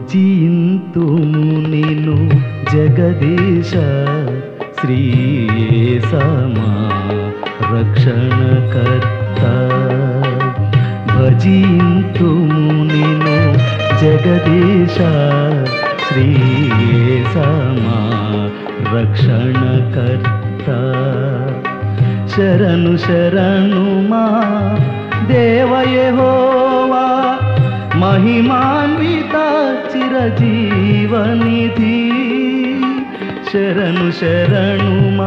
భజింతుము నిను జగదీశ శ్రీయేసమా రక్షణకర్త భజింతుము నిను జగదీశ శ్రీయేసమా రక్షణకర్త శరణు శరణు మా దేవయహోవా మహిమాన్విత చిరజీవనిధి శరణు శరణు మా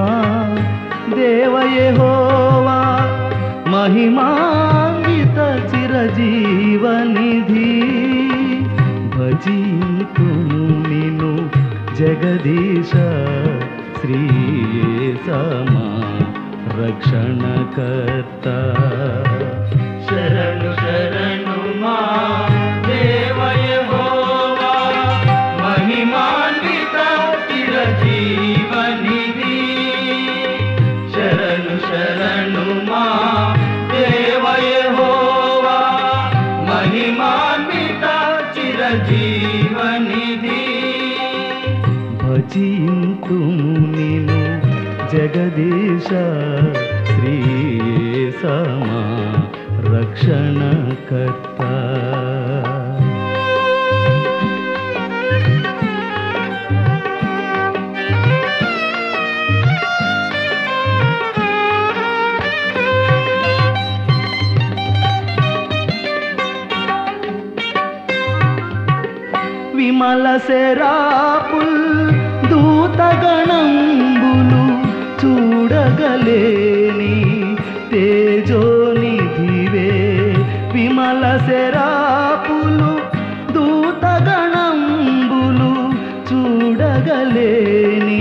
దేవయహోవా మహిమాన్విత చిరజీవనిధి భజింతుము నిను జగదీశ శ్రీయేసమా రక్షణకర్త శరణు శరణు మా దేవయహోవా మహిమాన్విత చిరజీవనిధి శరణు శరణు మా దేవయహోవా మహిమాన్విత చిరజీవనిధి భజింతుము నిను జగదీశ శ్రీయేసమా రక్షణకర్త విమల శరాపుల్ దూతగణంబులు చూడగలేని తేజోనిధివే విమల శరాపులు దూతగణంబులు చూడగలేని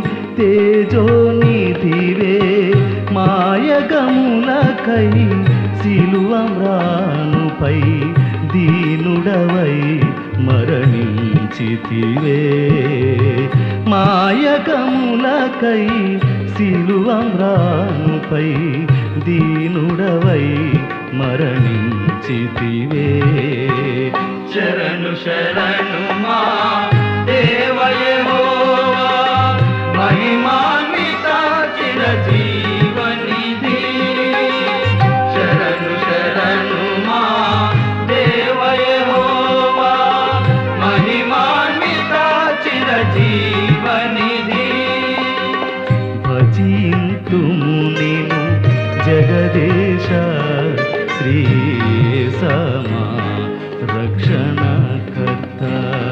తేజోనిధివే మాయగములకై సిలువమ్రానుపై దీనుడవై మరణించితివే మాయకములకై సిలువమ్రానుపై దీనుడవై మరణించితివే శరణు శరణు మా దేవయహోవా మహిమాన్విత చిరజీవనిధి శరణు శరణు మా దేవయహోవా మహిమాన్విత చిరజీవనిధి భజింతుము నిను జగదేశ శ్రీయేసమా రక్షణకర్త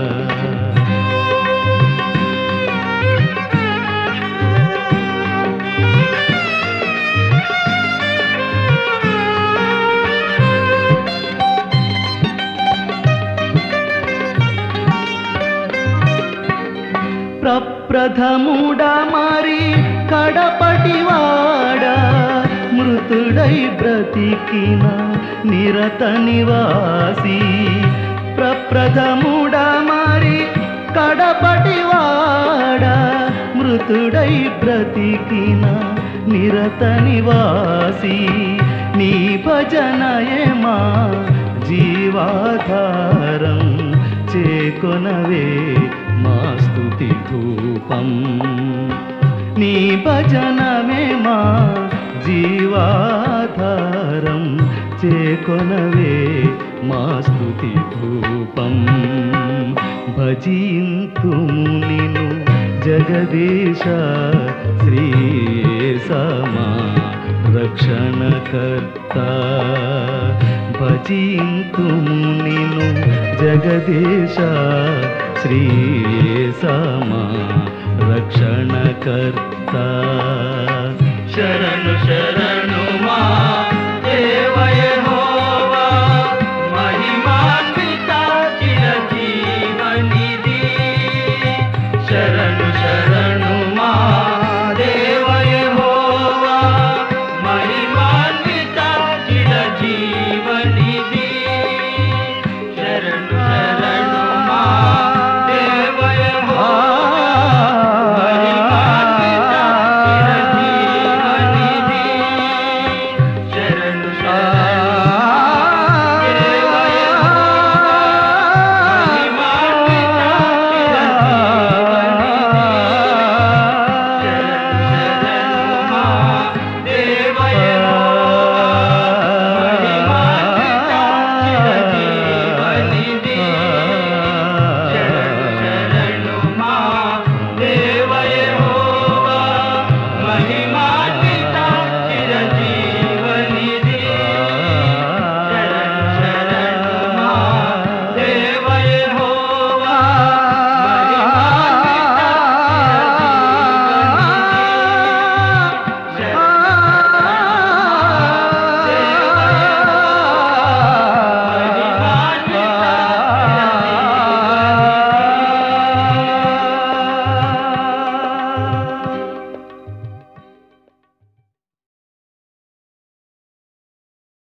ప్రప్రథముడ మరి కడపటివాడ మృతుడై బ్రతికిన నిరత నివాసి ప్రప్రథముడ మరి కడపటివాడ మృతుడై బ్రతికిన నిరత నివాసి నీ భజనయమా జీవాధారం చేకొనవే మా స్తుతి ధూపం నీ భజనమే మా జీవాధారం చేకొనవే మా స్తుతి ధూపం భజింతుము నిను జగదీశ శ్రీయేసమా రక్షణకర్త భజింతుము నిను జగదీశ శ్రీయేసమా రక్షణకర్త